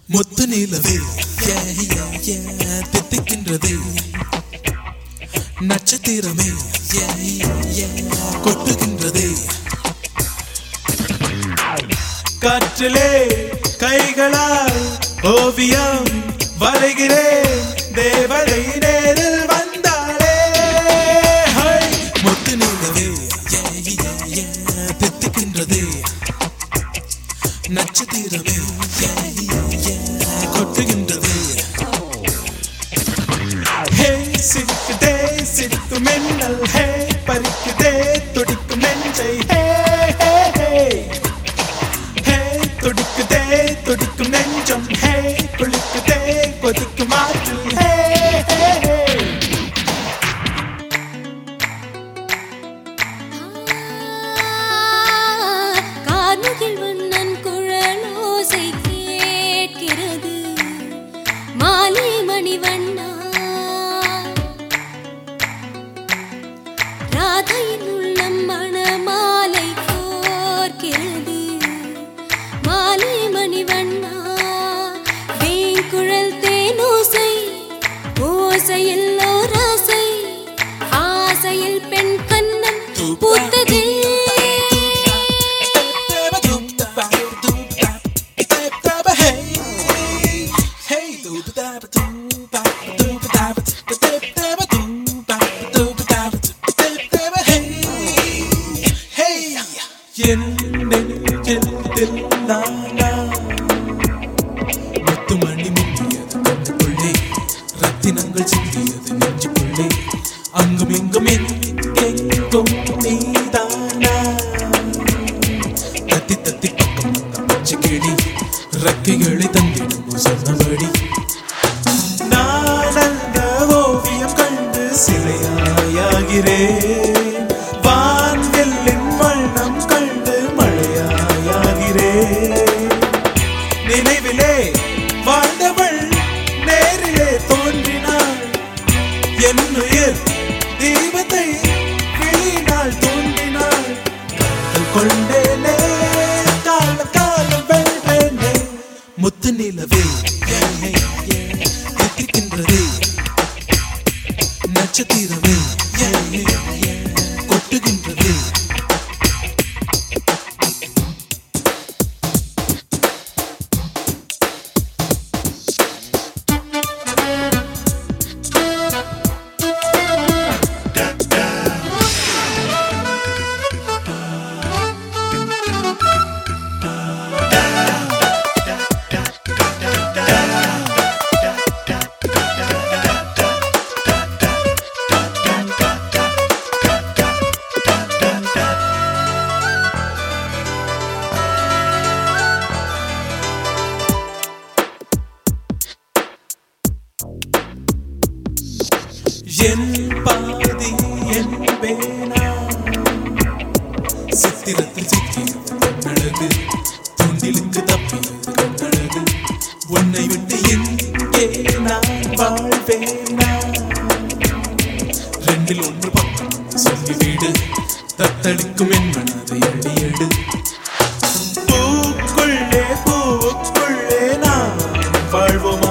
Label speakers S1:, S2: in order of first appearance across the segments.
S1: முத்து நிலவே ஏ, ஏ, ஏ, தித்திக்கின்றதே நட்சத்திரமே ஏ, ஏ, கொட்டுகின்றதே காற்றிலே கைகளால் ஓவியம் வரைகிறேன் தேவதை நேரில் வந்தாளே ஹை! முத்து நிலவே ஏ, ஏ, ஏ, தித்திக்கின்றதே நட்சத்திரமே ஏ, ஏ, கொட்டுகின்றது ஹே சிரிக்குதே சிரிக்கும் மின்னல் ஹே பறிக்குதே துடிக்கும் நெஞ்சை ஹே ஹே ஹே ஹே துடிக்குதே துடிக்கும் நெஞ்சம் ஹே குளிக்குதே கொதிக்கும் ஆற்றில் ஹே ஹே ஹே
S2: கார்முகில் வண்ணன் குழலோசை கேட்கிறது மாலை மணிவண்ணா ராதையின் உள்ளம் மணமாலை கோர்க்கிறது மாலை மணிவண்ணா வேங்குழல் தேனோசை ஓசையில் ஓராசை ஆசையில் பெண் கண்ணன் பூத்ததே
S1: முத்துமணி முட்டியது கண்ணுக்குள்ளே ரத்தினங்கள் சிந்தியது நெஞ்சுக்குள்ளே அங்கும் இங்கும் எங்கெங்கும் நீதானா தத்தி தத்தி பக்கம் வந்த பச்சை கிளி ரெக்கைகளை தந்திடும் சொன்னபடி நான் அந்த ஓவியம் கண்டு சிலையாயாகிறேன் வான்வெல்லின் வண்ணம் கண்டு மழையாயாகிறேன் நினைவிலே வாழ்ந்தவள் நேரிலே தோன்றினாள் என்னுயிர் தீபத்தை விழியினால் தோன்றினாள் காதல் கொண்டேனே கால காலம் வெல்வேனே முத்து நிலவே ஏ, ஏ, ஏ, தித்திக்கின்றதே நட்சத்திரமே ஏ, ஏ, ஏ, கொட்டுகின்றதே என் பாதி என் பேனா சித்திரத்தில் சிக்கியது கண்ணழகு துண்டிலுக்கு தப்பியது கண்ணழகு உன்னை விட்டு எங்கே நான் வாழ்வேனா ரெண்டில் ஒன்று பக்கம் சொல்லிவிடு தத்தளிக்கும் என் மனதை அடியெடு பூக்குள்ளே பூவுக்குள்ளே நாம் வாழ்வோமா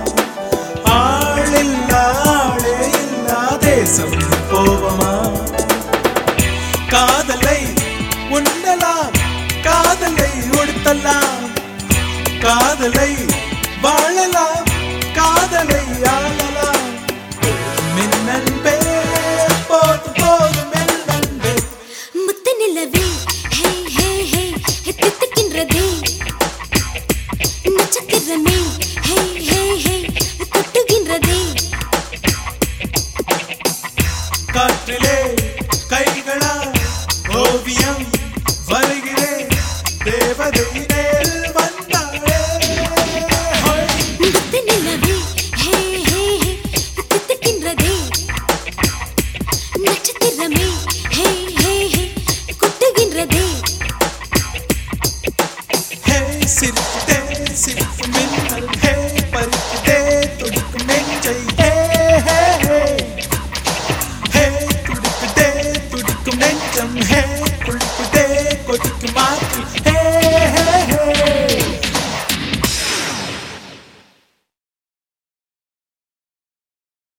S1: ஆளில்லா ஆளே இல்லா தேசம் போவமா காதலை உண்ணலாம் காதலை உடுத்தலாம் காதலை வாழலாம் காதலை ஆளலாம் மின்னன்பே போதும் போதும் மின்னன்பே
S2: முத்து நிலவே ஹே ஹே ஹே தித்திக்கின்றதே நட்சத்திரமே ஹே ஹே ஹே கொட்டுகின்றதே
S1: காற்றிலே கைகளால் ஓவியம் வருகிறேன் தேவதை நேரில் வந்தாளே ஹோய்.
S2: முத்து நிலவே ஹே ஹே ஹே தித்திக்கின்றதே நட்சத்திரமே ஹே ஹே ஹே கொட்டுகின்றதே
S1: ஹே சிரிக்குதே சிரிக்கும் மின்னல் ஹே பறிக்குதே துடிக்கும் நெஞ்சை ஹே ஹே ஹே ஹே துடிக்குதே துடிக்கும் நெஞ்சம் ஹே